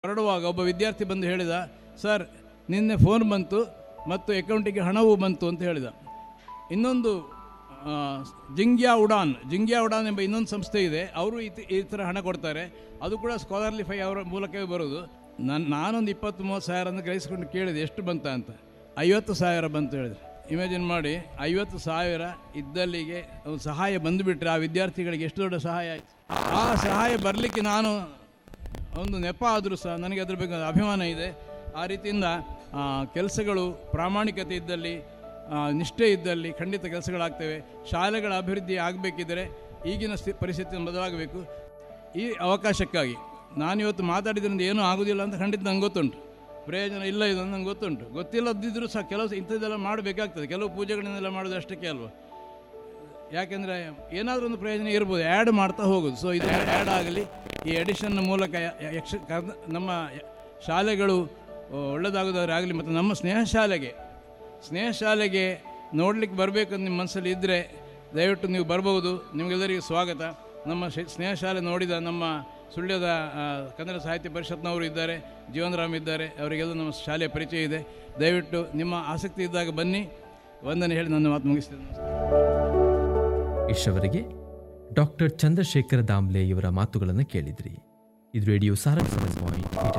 ಹೊರಡುವಾಗ ಒಬ್ಬ ವಿದ್ಯಾರ್ಥಿ ಬಂದು ಹೇಳಿದ ಸರ್ ನಿನ್ನೆ ಫೋನ್ ಬಂತು ಮತ್ತು ಅಕೌಂಟಿಗೆ ಹಣವೂ ಬಂತು ಅಂತ ಹೇಳಿದ ಇನ್ನೊಂದು ಆ, ಜಿಂಗ್ಯಾ ಉಡಾನ್ ಜಿಂಗ್ಯಾ ಉಡಾನ್ ಎಂಬ ಇನ್ನೊಂದು ಸಂಸ್ಥೆ ಇದೆ ಅವರು ಈ ತಿ- ಈ ಥರ ಹಣ ಕೊಡ್ತಾರೆ ಅದು ಕೂಡ ಸ್ಕಾಲರ್ಲಿ ಫೈ ಅವರ ಮೂಲಕವೇ ಬರೋದು ನಾನು ನಾನೊಂದು ಇಪ್ಪತ್ತು ಮೂವತ್ತು ಸಾವಿರನ ಗ್ರಹಿಸ್ಕೊಂಡು ಕೇಳಿದೆ ಎಷ್ಟು ಬಂತ ಅಂತ ಐವತ್ತು ಸಾವಿರ ಬಂತು ಹೇಳಿದ್ರು ಇಮ್ಯಾಜಿನ್ ಮಾಡಿ ಐವತ್ತು ಸಾವಿರ ಇದ್ದಲ್ಲಿಗೆ ಒಂದು ಸಹಾಯ ಬಂದುಬಿಟ್ರೆ ಆ ವಿದ್ಯಾರ್ಥಿಗಳಿಗೆ ಎಷ್ಟು ದೊಡ್ಡ ಸಹಾಯ ಆಯಿತು ಆ ಸಹಾಯ ಬರಲಿಕ್ಕೆ ನಾನು ಒಂದು ನೆಪ ಆದರೂ ಸಹ ನನಗೆ ಅದ್ರ ಬಗ್ಗೆ ಅಭಿಮಾನ ಇದೆ ಆ ರೀತಿಯಿಂದ ಆ, ಕೆಲಸಗಳು ಪ್ರಾಮಾಣಿಕತೆ ಇದ್ದಲ್ಲಿ ಆ, ನಿಷ್ಠೆ ಇದ್ದಲ್ಲಿ ಖಂಡಿತ ಕೆಲಸಗಳಾಗ್ತವೆ ಶಾಲೆಗಳ ಅಭಿವೃದ್ಧಿ ಆಗಬೇಕಿದ್ದರೆ ಈಗಿನ ಸ್ಥಿ ಪರಿಸ್ಥಿತಿ ಬದಲಾಗಬೇಕು ಈ ಅವಕಾಶಕ್ಕಾಗಿ ನಾನಿವತ್ತು ಮಾತಾಡಿದ್ರಿಂದ ಏನೂ ಆಗೋದಿಲ್ಲ ಅಂತ ಖಂಡಿತ ನಂಗೆ ಗೊತ್ತುಂಟು ಪ್ರಯೋಜನ ಇಲ್ಲ ಇದು ನಂಗೆ ಗೊತ್ತುಂಟು ಗೊತ್ತಿಲ್ಲದಿದ್ದರೂ ಸಹ ಕೆಲವು ಇಂಥದ್ದೆಲ್ಲ ಮಾಡಬೇಕಾಗ್ತದೆ ಕೆಲವು ಪೂಜೆಗಳನ್ನೆಲ್ಲ ಮಾಡೋದು ಅಷ್ಟಕ್ಕೆ ಅಲ್ವಾ ಯಾಕೆಂದರೆ ಏನಾದರೂ ಒಂದು ಪ್ರಯೋಜನ ಇರ್ಬೋದು ಆ್ಯಡ್ ಮಾಡ್ತಾ ಹೋಗೋದು ಸೊ ಇದು ಆ್ಯಡ್ ಆಗಲಿ ಈ ಎಡಿಷನ್ ಮೂಲಕ ಯ- ಯ- ಯಕ್ಷ ಕರ್ನ- ನಮ್ಮ ಯ- ಶಾಲೆಗಳು ಒಳ್ಳೆಯದಾಗೋದಾದ್ರೆ ಆಗಲಿ ಮತ್ತು ನಮ್ಮ ಸ್ನೇಹ ಶಾಲೆಗೆ ಸ್ನೇಹ ಶಾಲೆಗೆ ನೋಡ್ಲಿಕ್ಕೆ ಬರಬೇಕು ಅಂತ ನಿಮ್ಮ ಮನಸ್ಸಲ್ಲಿ ಇದ್ದರೆ ದಯವಿಟ್ಟು ನೀವು ಬರ್ಬೋದು ನಿಮಗೆಲ್ಲರಿಗೂ ಸ್ವಾಗತ ನಮ್ಮ ಶಿ- ಸ್ನೇಹ ಶಾಲೆ ನೋಡಿದ ನಮ್ಮ ಸುಳ್ಯದ ಆ, ಕನ್ನಡ ಸಾಹಿತ್ಯ ಪರಿಷತ್ನವರು ಇದ್ದಾರೆ ಜೀವನ್ ರಾಮ್ ಇದ್ದಾರೆ ಅವರಿಗೆಲ್ಲ ನಮ್ಮ ಶಾಲೆಯ ಪರಿಚಯ ಇದೆ ದಯವಿಟ್ಟು ನಿಮ್ಮ ಆಸಕ್ತಿ ಇದ್ದಾಗ ಬನ್ನಿ ವಂದನೆ ಹೇಳಿ ನನ್ನ ಮಾತು ಮುಗಿಸ್ತೇನೆ ನಮಸ್ಕಾರ ಇಷ್ಟವರೆಗೆ ಡಾಕ್ಟರ್ ಚಂದ್ರಶೇಖರ ದಾಮ್ಲೆ ಇವರ ಮಾತುಗಳನ್ನು ಕೇಳಿದ್ರಿ ಇದು radio Sarang seven point eight